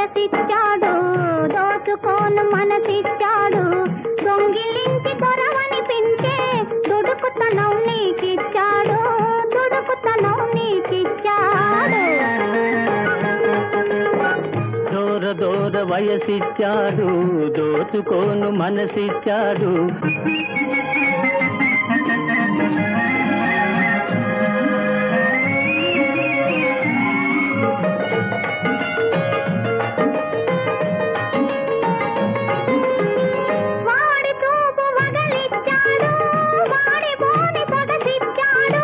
వయసిచ్చాడు దోచుకోను మనసిచ్చాడు దొంగిలించి దొరవనిపించే దుడుకుతనం నీకిచ్చాడు దుడుకుతనం నీకిచ్చాడు దూర దూర వయసిచ్చాడు దోచుకోను మనసిచ్చాడు వాడి చూపు వగలిచ్చాడు వాడి బోని సొగసిచ్చాడు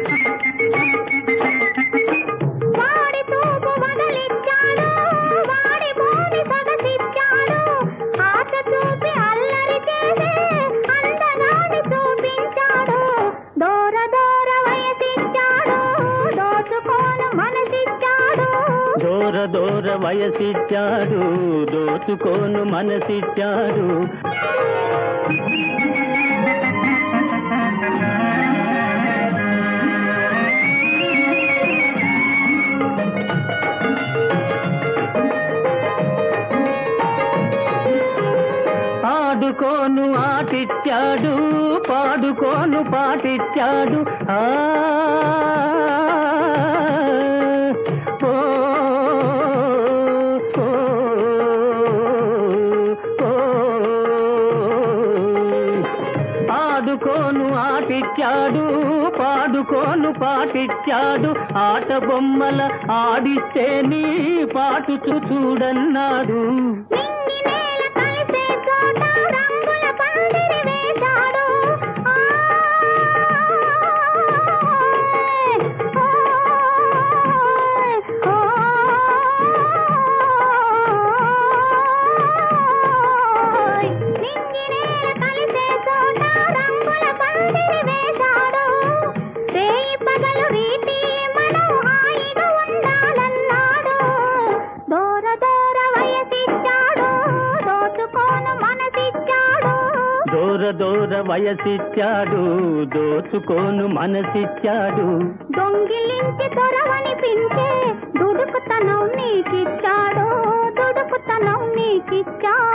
వాడి చూపు వగలిచ్చాడు వాడి బోని సొగసిచ్చాడు ఆశ చూపి అల్లరి చేసే అందగాని చూపించాడు దూర దూర వయసిచ్చాడు దోచుకోను మనసిచ్చాడు దూర దూర వయసిచ్చాడు దోచుకోను మనసిచ్చాడు ఆడుకోను ఆటిచ్చాడు పాడుకోను పాటిచ్చాడు ఆ ఓ, ఓ, ఓ, ఆడుకోను ఆటిచ్చాడు పాడుకోను పాటిచ్చాడు ఆట బొమ్మల ఆడిస్తే నీ పాటు చూడన్నాడు నింగి నేల కలిసే చోట రంగుల పందిరి వేశాడు నింగి నేల కలిసే చోట రంగుల పందిరి వేశాడు రేయి పగలు రీతి మనం హాయిగా ఉండాలన్నాడు దూర దూర వయసిచ్చాడు దోచుకోను మనసిచ్చాడు దూర దూర వయసిచ్చాడు దోచుకోను మనసిచ్చాడు దొంగిలించి దొరవనిపించే దుడుకుతనం నీకిచ్చాడు దుడుకుతనం నీకిచ్చాడు